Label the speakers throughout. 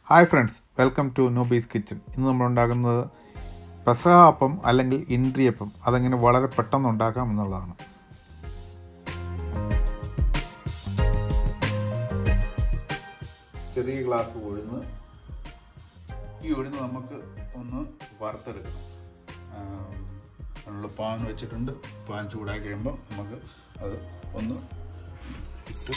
Speaker 1: hi friends welcome to noobies kitchen ഇന്ന് നമ്മൾ ഉണ്ടാക്കുന്നത് പെസഹ അപ്പം അല്ലെങ്കിൽ ഇൻട്രിയപ്പം അതെങ്ങനെ വളരെ പെട്ടെന്ന് ഉണ്ടാക്കാം എന്നുള്ളതാണ് ചെറിയ ഗ്ലാസ് ഉഴുന്ന് ഈ ഉഴുന്ന് നമുക്ക് ഒന്ന് വറുത്തെടുക്കണം നമ്മൾ പാൻ വെച്ചിട്ടുണ്ട് പാൻ ചൂടാക്കി കഴിയുമ്പോൾ നമുക്ക് അത് ഒന്ന് ഇട്ട്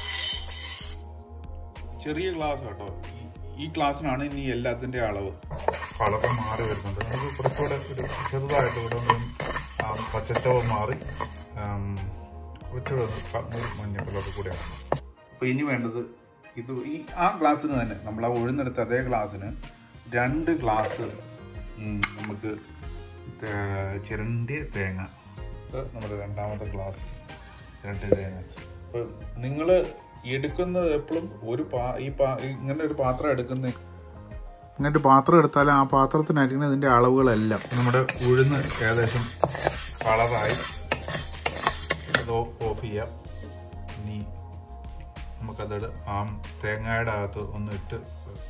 Speaker 1: ചെറിയ ഗ്ലാസ് കേട്ടോ ഈ- ഈ ഗ്ലാസ്സിനാണ് ഇനി എല്ലാത്തിൻ്റെ അളവ് കളറ് മാറി വരുന്നുണ്ട് നമുക്ക് കുറച്ചുകൂടെ ഒരു ചെറുതായിട്ട് ഇവിടെ ഒന്ന് ആ പച്ചച്ചവ് മാറി ആം, കുറച്ചുകൂടെ ഒന്ന് ക- ഒരു മഞ്ഞ കളർ കൂടെ ആണ് അപ്പോൾ ഇനി വേണ്ടത് ഇത് ഈ ആ ഗ്ലാസ്സിന് തന്നെ നമ്മൾ ആ ഉഴുന്നെടുത്ത അതേ ഗ്ലാസ്സിന് രണ്ട് ഗ്ലാസ് ഉം, നമുക്ക് തേ- ചിരണ്ടിയ തേങ്ങ ഇത് നമ്മുടെ രണ്ടാമത്തെ ഗ്ലാസ് ചിരണ്ടിയ തേങ്ങ അപ്പോൾ നിങ്ങൾ എടുക്കുന്നത് എപ്പോഴും ഒരു പാ ഈ പാ ഇങ്ങനെ ഒരു പാത്രം എടുക്കുന്ന ഇങ്ങനെ ഒരു പാത്രം എടുത്താൽ ആ പാത്രത്തിനായിരിക്കണം ഇതിൻ്റെ അളവുകളെല്ലാം നമ്മുടെ ഉഴുന്ന് ഏകദേശം കളറായി അത് ഓഫ് ചെയ്യാം ഇനി നമുക്കത് ആ തേങ്ങയുടെ അകത്ത് ഒന്ന് ഇട്ട്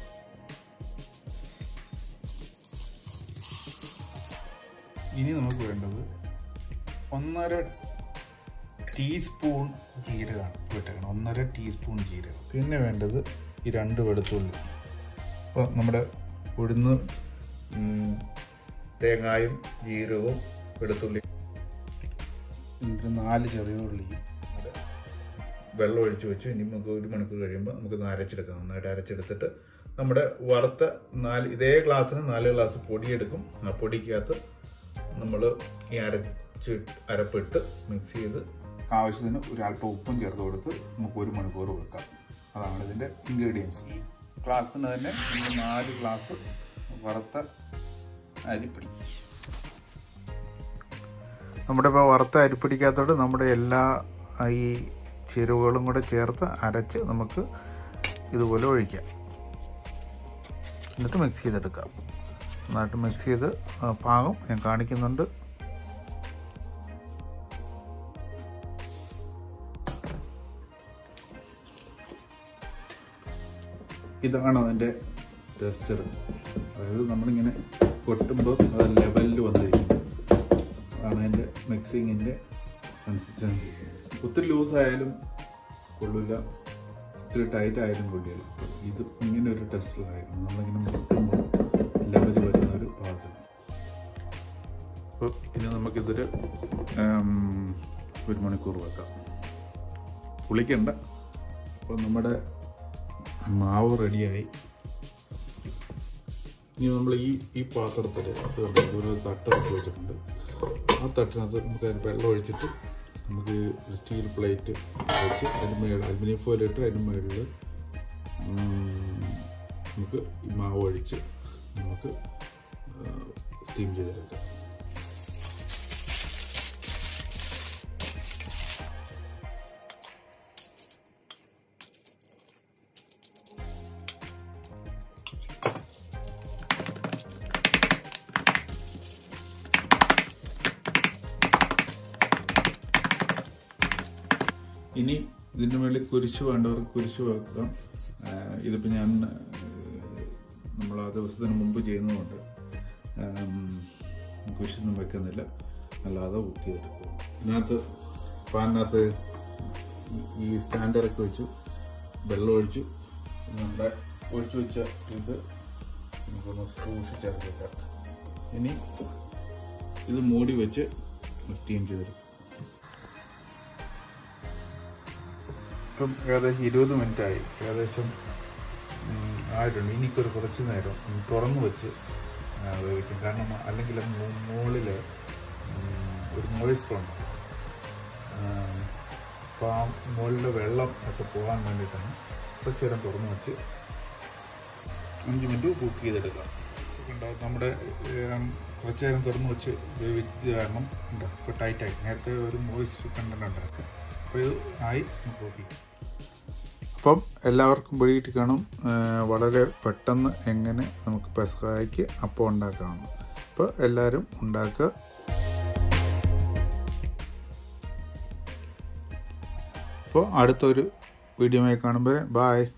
Speaker 1: ഇനി നമുക്ക് വേണ്ടത് ഒന്നര ടീസ്പൂൺ ജീരകമാണ് വിട്ടേക്കണം ഒന്നര ടീസ്പൂൺ ജീരകം പിന്നെ വേണ്ടത് ഈ രണ്ട് വെളുത്തുള്ളി അപ്പോൾ നമ്മുടെ ഉഴുന്ന് ഉം, തേങ്ങായും ജീരകവും വെളുത്തുള്ളി നമുക്ക് നാല് ചെറിയ ഉള്ളിയും അത് വെള്ളം ഒഴിച്ച് വെച്ച് ഇനി നമുക്ക് ഒരു മണിക്കൂർ കഴിയുമ്പോൾ നമുക്ക് ഇത് അരച്ചെടുക്കാം നന്നായിട്ട് അരച്ചെടുത്തിട്ട് നമ്മുടെ വറുത്ത നാല് ഇതേ ഗ്ലാസ്സിന് നാല് ഗ്ലാസ് പൊടിയെടുക്കും ആ പൊടിക്കകത്ത് നമ്മൾ ഈ അരച്ച് അരപ്പിട്ട് മിക്സ് ചെയ്ത് ആവശ്യത്തിന് ഒരു അല്പം ഉപ്പും ചേർത്ത് കൊടുത്ത് നമുക്ക് ഒരു മണിക്കൂർ വെക്കാം അതാണ് ഇതിൻ്റെ ഇൻഗ്രീഡിയൻസ് ഈ ഗ്ലാസ്സിന് തന്നെ നമ്മൾ നാല് ഗ്ലാസ് വറുത്ത അരിപ്പൊടി നമ്മുടെ ഇപ്പോൾ വറുത്ത അരിപ്പൊടിക്കകത്തോട് നമ്മുടെ എല്ലാ ഈ ചേരുവകളും കൂടെ ചേർത്ത് അരച്ച് നമുക്ക് ഇതുപോലെ ഒഴിക്കാം എന്നിട്ട് മിക്സ് ചെയ്തെടുക്കാം നന്നായിട്ട് മിക്സ് ചെയ്ത് ആ, പാകം ഞാൻ കാണിക്കുന്നുണ്ട് ഇതാണ് അതിൻ്റെ ടെക്സ്ചർ അതായത് നമ്മളിങ്ങനെ കൊട്ടുമ്പോൾ അത് ലെവലിൽ വന്നിരിക്കും അതാണ് അതിൻ്റെ മിക്സിങ്ങിൻ്റെ കൺസിസ്റ്റൻസി ഒത്തിരി ലൂസ് ആയാലും കൊള്ളില്ല ഒത്തിരി ടൈറ്റ് ആയാലും കൊള്ളില്ല ഇത് ഇങ്ങനെ ഒരു ടെസ്റ്റിലായിരുന്നു നമ്മളിങ്ങനെ മുട്ടുമ്പോൾ ലെവലിൽ വരുന്ന ഒരു പാത്രം അപ്പോൾ ഇനി നമുക്കിതൊരു ഉം, ഒരു മണിക്കൂർ വെക്കാം പുളിക്കണ്ട അപ്പോൾ നമ്മുടെ മാവ് റെഡിയായി ഇനി നമ്മൾ ഈ ഈ പാത്രത്തിൽ ഒരു തട്ട് വെച്ച് വെച്ചിട്ടുണ്ട് ആ തട്ടിനകത്ത് നമുക്ക് അതിന് വെള്ളം ഒഴിച്ചിട്ട് നമുക്ക് ഒരു സ്റ്റീൽ പ്ലേറ്റ് വെച്ച് അതിന് മേളിൽ അലുമിനിയം ഫോയിൽ ഇട്ട് അതിന് മുകളിൽ നമുക്ക് ഈ മാവ് ഒഴിച്ച് നമുക്ക് സ്റ്റീം ചെയ്തെടുക്കാം ഇനി ഇതിൻ്റെ മേളിൽ കുരിശ് വേണ്ടവർക്ക് കുരിശ് വെക്കാം ആ, ഇതിപ്പോൾ ഞാൻ നമ്മൾ ആ ദിവസത്തിന് മുമ്പ് ചെയ്യുന്നതുകൊണ്ട് ആം, കുരിശൊന്നും വെക്കുന്നില്ല അല്ലാതെ ബുക്ക് ചെയ്തെടുക്കും ഇതിനകത്ത് പാനിനകത്ത് ഈ- ഈ സ്റ്റാൻഡറൊക്കെ വെച്ചു വെള്ളം ഒഴിച്ചു നമ്മുടെ ഒഴിച്ചു വെച്ച ഇത് നമുക്കൊന്ന് സൂക്ഷിച്ചെടുക്കാം ഇനി ഇത് മൂടി വെച്ച് സ്റ്റീം ചെയ്തെടുക്കും ഇപ്പം ഏകദേശം ഇരുപത് മിനിറ്റ് ആയി ഏകദേശം ഉം, ആയിട്ടുണ്ട് ഇനിക്കൊരു കുറച്ച് നേരം ഒന്ന് തുറന്നു വെച്ച് ആ, വേവിക്കും കാരണം അല്ലെങ്കിൽ മുകളിൽ ഒരു മോയിസ്റ്റർ ഉണ്ട് അപ്പോൾ ആ മുകളിലെ വെള്ളം ഒക്കെ പോകാൻ വേണ്ടിയിട്ടാണ് കുറച്ച് നേരം തുറന്നു വെച്ച് അഞ്ച് മിനിറ്റ് കുക്ക് ചെയ്തെടുക്കാം ഉണ്ടാവും നമ്മുടെ ഏം, കുറച്ച് നേരം തുറന്നു വെച്ച് വേവിച്ച് കാരണം ഉണ്ട് ഇപ്പോൾ ടൈറ്റായി നേരത്തെ ഒരു മോയിസ്റ്റ് കണ്ടന്റ് ഉണ്ടായിരുന്നു അപ്പോൾ ഇത് ആയി നമുക്ക് ഓഫ് ചെയ്യാം അപ്പം എല്ലാവർക്കും പിടിയിട്ട് കാണും ആ, വളരെ പെട്ടെന്ന് എങ്ങനെ നമുക്ക് പെസഹായ്ക്ക് അപ്പം ഉണ്ടാക്കാമെന്ന് അപ്പോൾ എല്ലാവരും ഉണ്ടാക്കുക അപ്പോൾ അടുത്തൊരു വീഡിയോമായി കാണുമ്പോൾ ബായ്